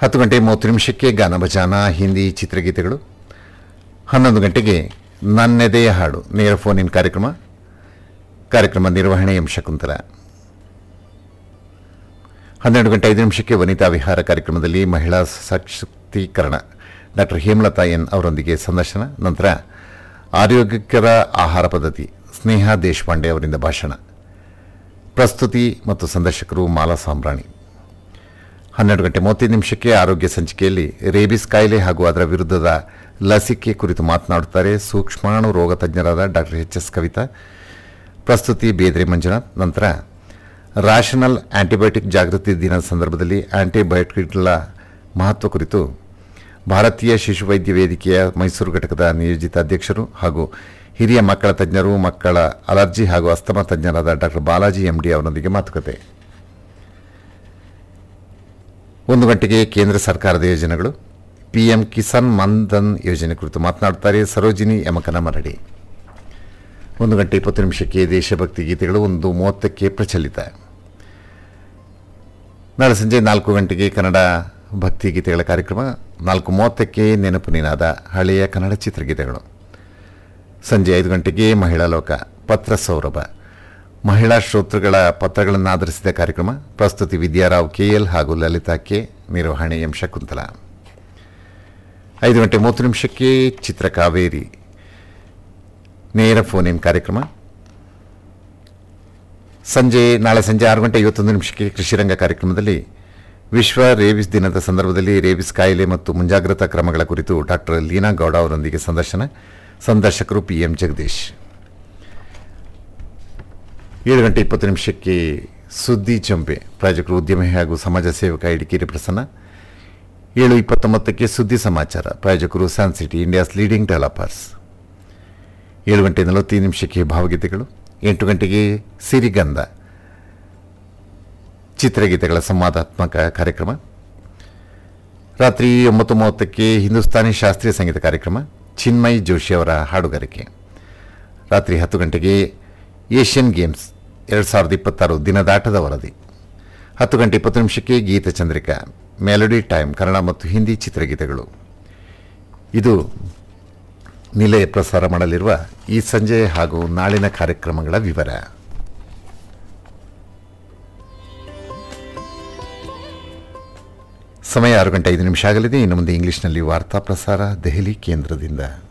ಹತ್ತು ಗಂಟೆ ಮೂವತ್ತು ನಿಮಿಷಕ್ಕೆ ಗಾನ ಭಜಾನ ಹಿಂದಿ ಚಿತ್ರಗೀತೆಗಳು ಹನ್ನೊಂದು ಗಂಟೆಗೆ ನನ್ನೆದೆಯ ಹಾಡು ನೇರ ಫೋನ್ ಇನ್ ಕಾರ್ಯಕ್ರಮ ಕಾರ್ಯಕ್ರಮ ನಿರ್ವಹಣೆ ಎಂ ಶಕುಂತಲ ಹನ್ನೆರಡು ಗಂಟೆ ಐದು ನಿಮಿಷಕ್ಕೆ ವನಿತಾ ವಿಹಾರ ಕಾರ್ಯಕ್ರಮದಲ್ಲಿ ಮಹಿಳಾ ಸಶಕ್ತೀಕರಣ ಡಾಕ್ಟರ್ ಹೇಮಲತಾ ಎನ್ ಅವರೊಂದಿಗೆ ಸಂದರ್ಶನ ನಂತರ ಆರೋಗ್ಯಕರ ಆಹಾರ ಪದ್ಧತಿ ಸ್ನೇಹ ದೇಶಪಾಂಡೆ ಅವರಿಂದ ಭಾಷಣ ಪ್ರಸ್ತುತಿ ಮತ್ತು ಸಂದರ್ಶಕರು ಮಾಲಾ ಸಾಂಬ್ರಾಣಿ ಹನ್ನೆರಡು ಗಂಟೆ ಮೂವತ್ತೈದು ನಿಮಿಷಕ್ಕೆ ಆರೋಗ್ಯ ಸಂಚಿಕೆಯಲ್ಲಿ ರೇಬಿಸ್ ಕಾಯಿಲೆ ಹಾಗೂ ಅದರ ವಿರುದ್ಧದ ಲಸಿಕೆ ಕುರಿತು ಮಾತನಾಡುತ್ತಾರೆ ಸೂಕ್ಷ್ಮಾಣು ರೋಗ ತಜ್ಞರಾದ ಡಾಕ್ಟರ್ ಎಚ್ ಎಸ್ ಕವಿತಾ ಪ್ರಸ್ತುತಿ ಬೇದ್ರೆ ಮಂಜುನಾಥ್ ನಂತರ ರಾಷನಲ್ ಆಂಟಿಬಯೋಟಿಕ್ ಜಾಗೃತಿ ದಿನದ ಸಂದರ್ಭದಲ್ಲಿ ಆಂಟಿಬಯೋಟಿಕ್ಗಳ ಮಹತ್ವ ಕುರಿತು ಭಾರತೀಯ ಶಿಶುವೈದ್ಯ ವೇದಿಕೆಯ ಮೈಸೂರು ಘಟಕದ ನಿಯೋಜಿತ ಅಧ್ಯಕ್ಷರು ಹಾಗೂ ಹಿರಿಯ ಮಕ್ಕಳ ತಜ್ಞರು ಮಕ್ಕಳ ಅಲರ್ಜಿ ಹಾಗೂ ಅಸ್ತಮಾ ತಜ್ಞರಾದ ಡಾಕ್ಟರ್ ಬಾಲಾಜಿ ಎಂಡಿ ಅವರೊಂದಿಗೆ ಮಾತುಕತೆ ಒಂದು ಗಂಟೆಗೆ ಕೇಂದ್ರ ಸರ್ಕಾರದ ಯೋಜನೆಗಳು ಪಿಎಂ ಕಿಸಾನ್ ಮನ್ಧನ್ ಯೋಜನೆ ಕುರಿತು ಮಾತನಾಡುತ್ತಾರೆ ಸರೋಜಿನಿ ಯಮಕನ ಮರಡಿ ಒಂದು ಗಂಟೆ ಇಪ್ಪತ್ತು ನಿಮಿಷಕ್ಕೆ ದೇಶಭಕ್ತಿ ಗೀತೆಗಳು ಒಂದು ಮೂವತ್ತಕ್ಕೆ ಪ್ರಚಲಿತ ನಾಳೆ ಸಂಜೆ ನಾಲ್ಕು ಗಂಟೆಗೆ ಕನ್ನಡ ಭಕ್ತಿ ಗೀತೆಗಳ ಕಾರ್ಯಕ್ರಮ ನಾಲ್ಕು ಮೂವತ್ತಕ್ಕೆ ನೆನಪು ನಿನಾದ ಹಳೆಯ ಕನ್ನಡ ಚಿತ್ರಗೀತೆಗಳು ಸಂಜೆ ಐದು ಗಂಟೆಗೆ ಮಹಿಳಾ ಲೋಕ ಪತ್ರ ಸೌರಭ ಮಹಿಳಾ ಶ್ರೋತೃಗಳ ಪತ್ರಗಳನ್ನು ಆಧರಿಸಿದ ಕಾರ್ಯಕ್ರಮ ಪ್ರಸ್ತುತಿ ವಿದ್ಯಾರಾವ್ ಕೆಎಲ್ ಹಾಗೂ ಲಲಿತಾ ಕೆ ನಿರ್ವಹಣೆ ಎಂ ಶಕುಂತಲಾ ಐದು ಗಂಟೆ ಮೂವತ್ತು ನಿಮಿಷಕ್ಕೆ ಚಿತ್ರ ಕಾವೇರಿ ನೇರ ಫೋನ್ ಇನ್ ಕಾರ್ಯಕ್ರಮ ಸಂಜೆ ನಾಳೆ ಸಂಜೆ ಆರು ಗಂಟೆ ಐವತ್ತೊಂದು ನಿಮಿಷಕ್ಕೆ ಕೃಷಿರಂಗ ಕಾರ್ಯಕ್ರಮದಲ್ಲಿ ವಿಶ್ವ ರೇಬಿಸ್ ದಿನದ ಸಂದರ್ಭದಲ್ಲಿ ರೇಬಿಸ್ ಕಾಯಿಲೆ ಮತ್ತು ಮುಂಜಾಗ್ರತಾ ಕ್ರಮಗಳ ಕುರಿತು ಡಾಕ್ಟರ್ ಲೀನಾ ಗೌಡ ಅವರೊಂದಿಗೆ ಸಂದರ್ಶನ ಸಂದರ್ಶಕರು ಪಿ ಎಂ ಜಗದೀಶ್ ಏಳು ಗಂಟೆ ಇಪ್ಪತ್ತು ನಿಮಿಷಕ್ಕೆ ಸುದ್ದಿ ಚಂಪೆ ಪ್ರಾಜೆಕ್ಟರು ಉದ್ಯಮಿ ಹಾಗೂ ಸಮಾಜ ಸೇವಕ ಇಡಿಕೇರಿ ಪ್ರಸನ್ನ ಏಳು ಇಪ್ಪತ್ತೊಂಬತ್ತಕ್ಕೆ ಸುದ್ದಿ ಸಮಾಚಾರ ಪ್ರಾಯೋಜಕರು San City India's leading developers ಏಳು ಗಂಟೆ ನಲವತ್ತೈದು ನಿಮಿಷಕ್ಕೆ ಭಾವಗೀತೆಗಳು ಎಂಟು ಗಂಟೆಗೆ ಸಿರಿಗಂಧ ಚಿತ್ರಗೀತೆಗಳ ಸಂವಾದಾತ್ಮಕ ಕಾರ್ಯಕ್ರಮ ರಾತ್ರಿ ಒಂಬತ್ತು ಮೂವತ್ತಕ್ಕೆ ಹಿಂದೂಸ್ತಾನಿ ಶಾಸ್ತ್ರೀಯ ಸಂಗೀತ ಕಾರ್ಯಕ್ರಮ ಚಿನ್ಮಯ್ ಜೋಶಿ ಅವರ ಹಾಡುಗಾರಿಕೆ ರಾತ್ರಿ ಹತ್ತು ಗಂಟೆಗೆ ಏಷ್ಯನ್ ಗೇಮ್ಸ್ ಎರಡು ಸಾವಿರದ ಇಪ್ಪತ್ತಾರು ದಿನದಾಟದ ವರದಿ ಹತ್ತು ಗಂಟೆ ಇಪ್ಪತ್ತು ನಿಮಿಷಕ್ಕೆ ಗೀತಚಂದ್ರಿಕಾ ಮೆಲೋಡಿ ಟೈಮ್ ಕನ್ನಡ ಮತ್ತು ಹಿಂದಿ ಚಿತ್ರಗೀತೆಗಳು ಇದು ನಿಲಯ ಪ್ರಸಾರ ಮಾಡಲಿರುವ ಈ ಸಂಜೆ ಹಾಗೂ ನಾಳಿನ ಕಾರ್ಯಕ್ರಮಗಳ ವಿವರ ಸಮಯ ಆರು ಗಂಟೆ ಐದು ನಿಮಿಷ ಆಗಲಿದೆ ಇನ್ನು ಮುಂದೆ ಇಂಗ್ಲಿಷ್ನಲ್ಲಿ ವಾರ್ತಾ ಪ್ರಸಾರ ದೆಹಲಿ ಕೇಂದ್ರದಿಂದ